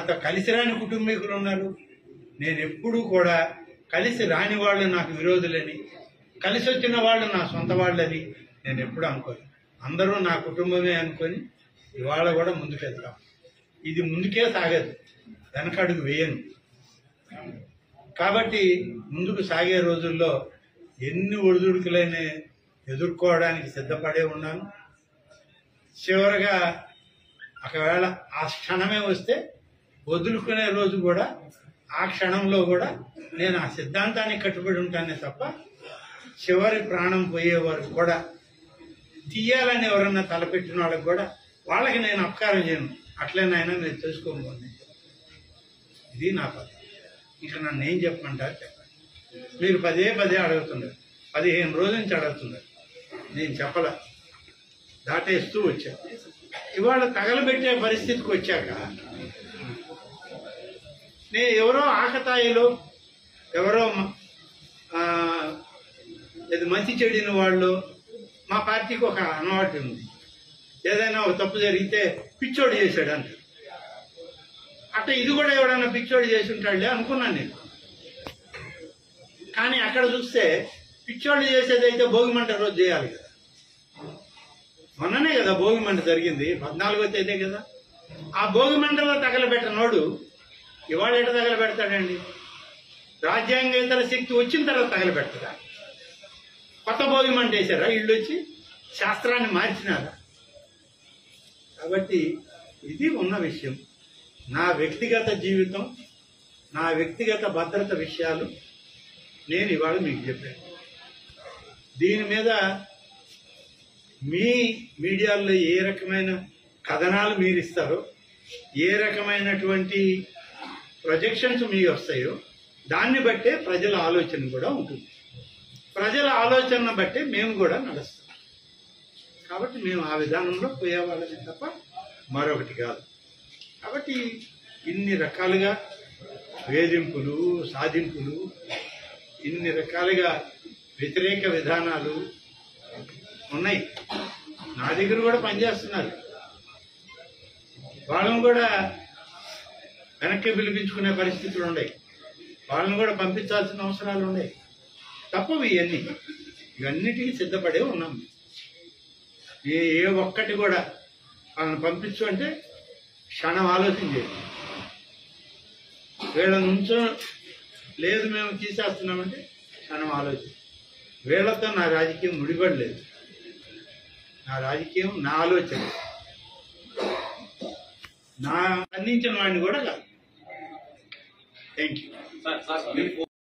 నాతో కలిసి రాని కుటుంబీకులు ఉన్నారు నేను ఎప్పుడూ కూడా కలిసి రాని వాళ్ళు నాకు విరోధులని కలిసి వచ్చిన వాళ్ళు నా సొంత వాళ్ళని నేను ఎప్పుడు అనుకోను అందరూ నా కుటుంబమే అనుకొని ఇవాళ కూడా ముందుకెళ్తాం ఇది ముందుకే సాగదు వెనకడుగు వేయను కాబట్టి ముందుకు సాగే రోజుల్లో ఎన్ని ఒడిదుడుకులైన ఎదుర్కోవడానికి సిద్ధపడే ఉన్నాను చివరగా ఒకవేళ ఆ క్షణమే వస్తే వదులుకునే రోజు కూడా ఆ క్షణంలో కూడా నేను ఆ సిద్ధాంతానికి కట్టుబడి ఉంటానే తప్ప చివరి ప్రాణం పోయే వరకు కూడా తీయాలని ఎవరన్నా తలపెట్టిన వాళ్ళకి కూడా వాళ్ళకి నేను అపకారం చేయను అట్లేనైనా నేను తెలుసుకోబోతుంది ఇది నా పద్ధతి ఇక నన్ను ఏం చెప్పమంటారు చెప్పండి మీరు పదే పదే అడుగుతున్నారు పదిహేను రోజుల నుంచి అడుగుతున్నారు నేను చెప్పల దాటేస్తూ వచ్చా ఇవాళ తగలబెట్టే పరిస్థితికి వచ్చాక నేను ఎవరో ఆకతాయిలు ఎవరో మ- ఆ, ఇది మంచి చెడిన వాళ్ళు మా పార్టీకి ఒక అలవాటు ఉంది ఏదైనా ఒక తప్పు జరిగితే పిచ్చోడు చేశాడు అంటారు అట్ట ఇది కూడా ఎవడన్నా పిచ్చోడు చేసి ఉంటాడులే అనుకున్నాను నేను కానీ అక్కడ చూస్తే పిచ్చోళ్ళు చేసేది అయితే భోగిమంట రోజు చేయాలి కదా మొన్ననే కదా భోగిమంట జరిగింది పద్నాలుగో తేదీ కదా ఆ భోగిమంటలో తగలబెట్టనోడు ఇవాళ ఎట తగలబెడతాడండి రాజ్యాంగేతర శక్తి వచ్చిన తర్వాత తగలబెడతాడా కొత్త భోగిమంట వేశారా ఇళ్ళు వచ్చి శాస్త్రాన్ని మార్చినారా కాబట్టి ఇది ఉన్న విషయం నా వ్యక్తిగత జీవితం నా వ్యక్తిగత భద్రత విషయాలు నేను ఇవాళ మీకు చెప్పాను దీని మీద మీ మీడియాల్లో ఏ రకమైన కథనాలు మీరు ఇస్తారో ఏ రకమైనటువంటి ప్రొజెక్షన్స్ మీ వస్తాయో దాన్ని బట్టే ప్రజల ఆలోచన కూడా ఉంటుంది ప్రజల ఆలోచనను బట్టే మేము కూడా నడుస్తాం కాబట్టి మేము ఆ విధానంలో పోయేవాళ్ళమే తప్ప మరొకటి కాదు కాబట్టి ఇన్ని రకాలుగా వేధింపులు సాధింపులు ఇన్ని రకాలుగా వ్యతిరేక విధానాలు ఉన్నాయి నా దగ్గర కూడా పనిచేస్తున్నారు వాళ్ళని కూడా వెనక్కి పిలిపించుకునే పరిస్థితులు ఉన్నాయి వాళ్ళని కూడా పంపించాల్సిన అవసరాలు ఉన్నాయి తప్పవి ఇవన్నీ ఇవన్నిటికీ సిద్ధపడే ఉన్నాం ఏ ఏ ఒక్కటి కూడా వాళ్ళని పంపించు అంటే క్షణం ఆలోచన చేయండి వీళ్ళ నుంచో లేదు మేము తీసేస్తున్నామంటే క్షణం ఆలోచన వీళ్ళతో నా రాజకీయం ముడిపడలేదు నా రాజకీయం నా ఆలోచన నా అందించిన వాడిని కూడా కాదు థ్యాంక్ యూ సార్ సార్ మీరు